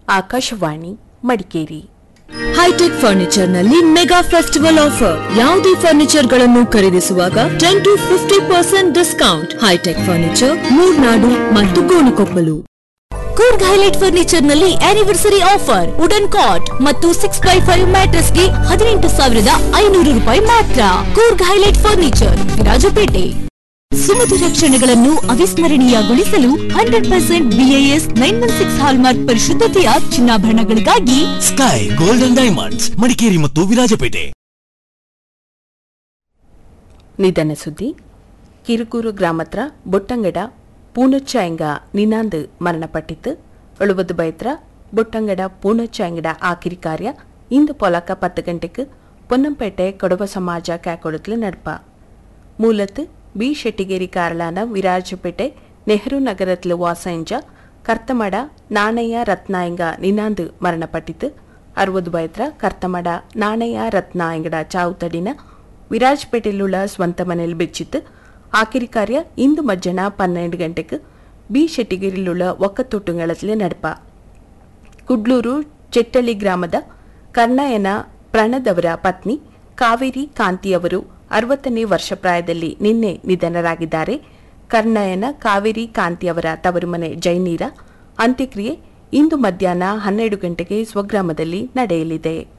Akashvani Madikeri hitech furniture ನಲ್ಲಿ mega festival offer ಯಾವುದೇ furniture ಗಳನ್ನು ಖರೀದಿಸುವಾಗ ten to fifty percent discount hitech furniture Murnad ಮತ್ತು ಗೋಣಿಕೊಪ್ಪಲು ಕೂರ್ಗ್ ಹೈಲೈಟ್ ಫರ್ನಿಚರ್ ನಲ್ಲಿ ಆನಿವರ್ಸರಿ ಆಫರ್ ವುಡನ್ ಕಾಟ್ ಮತ್ತು ಸಿಕ್ಸ್ ಬೈ ಫೈವ್ ಮ್ಯಾಟ್ರೆಸ್ ಗೆ ಹದಿನೆಂಟು ಸಾವಿರದ ಐನೂರು ರೂಪಾಯಿ ಮಾತ್ರ ಕೂರ್ಗ್ ಹೈಲೈಟ್ ಫರ್ನಿಚರ್ ವಿರಾಜಪೇಟೆ ಸುಮಧುರ ಕ್ಷಣಗಳನ್ನು ಅವಿಸ್ಮರಣೀಯಗೊಳಿಸಲು hundred percent BIS nine one six hallmark ಪರಿಶುದ್ಧತೆಯ ಚಿನ್ನಾಭರಣಗಳಿಗಾಗಿ ಸ್ಕೈ ಗೋಲ್ಡನ್ ಡೈಮಂಡ್ಸ್ ಮಡಿಕೇರಿ ಮತ್ತು ವಿರಾಜಪೇಟೆ ನಿಧನ ಸುದ್ದಿ ಕಿರುಕೂರು ಗ್ರಾಮತ್ರ ಬೊಟ್ಟಂಗಡ ಪೂನಚ್ಚಾಯಂಗ ನಿನಾಂದ್ ಮರಣಪಟ್ಟಿತ್ತು எழுபது பயத்ரா ಬೊಟ್ಟಂಗಡ ಪೂನಚ್ಚಾಯಂಗಡ ಆಕಿರಿ ಕಾರ್ಯ ಇಂದು ಪೊಲಕ ಪತ್ತು ಗಂಟೆಗೆ ಪೊನ್ನಂಪೇಟೆ ಕೊಡವ ಸಮಾಜ ಕ್ಯಾಕೊಡತ್ಲು ನಡಪ ಮೂಲತ್ ಬಿ ಶೆಟ್ಟಿಗೇರಿ ಕಾರಳಾನ ವಿರಾಜಪೇಟೆ ನೆಹರು ನಗರತ್ಲು ವಾಸಂಜ ಕರ್ತಮಡ ನಾಣಯ್ಯ ರತ್ನಾಯಂಗ ನಿನಾಂದ್ ಮರಣಪಟ್ಟಿತು ಅರವದು ಬಯತ್ರ ಕರ್ತಮಡ ನಾಣಯ್ಯ ರತ್ನಾಯಂಗಡ ಚಾವುತಡಿನ ವಿರಾಜಪೇಟೆಯಲ್ലുള്ള ಸ್ವಂತ ಮನೆಯಲ್ಲಿ ಬೆಚ್ಚಿತ್ತು ಆಕಿರಿ ಕಾರ್ಯ ಇಂದು ಮಧ್ಯಾಹ್ನ ಪನ್ನೆರಡು ಗಂಟೆಗೆ ಬಿ ಶೆಟ್ಟಿಗೇರಿലുള്ള ಒಕ್ಕತೊಟ್ಟುಗಳತ್ಲೆ ನಡಪ ಕುಡ್ಲೂರು ಚೆಟ್ಟಳ್ಳಿ ಗ್ರಾಮದ ಕರ್ಣಯನ ಪ್ರಣದವರ ಪತ್ನಿ ಕಾವೇರಿ ಕಾಂತಿಯವರು ಅರವತ್ತನೇ ವರ್ಷ ಪ್ರಾಯದಲ್ಲಿ ನಿನ್ನೆ ನಿಧನರಾಗಿದ್ದಾರೆ ಕರ್ಣಯನ ಕಾವೇರಿ ಕಾಂತಿಯವರ ತವರು ಮನೆ ಜೈನೀರ ಅಂತ್ಯಕ್ರಿಯೆ ಇಂದು ಮಧ್ಯಾಹ್ನ ಹನ್ನೆರಡು ಗಂಟೆಗೆ ಸ್ವಗ್ರಾಮದಲ್ಲಿ ನಡೆಯಲಿದೆ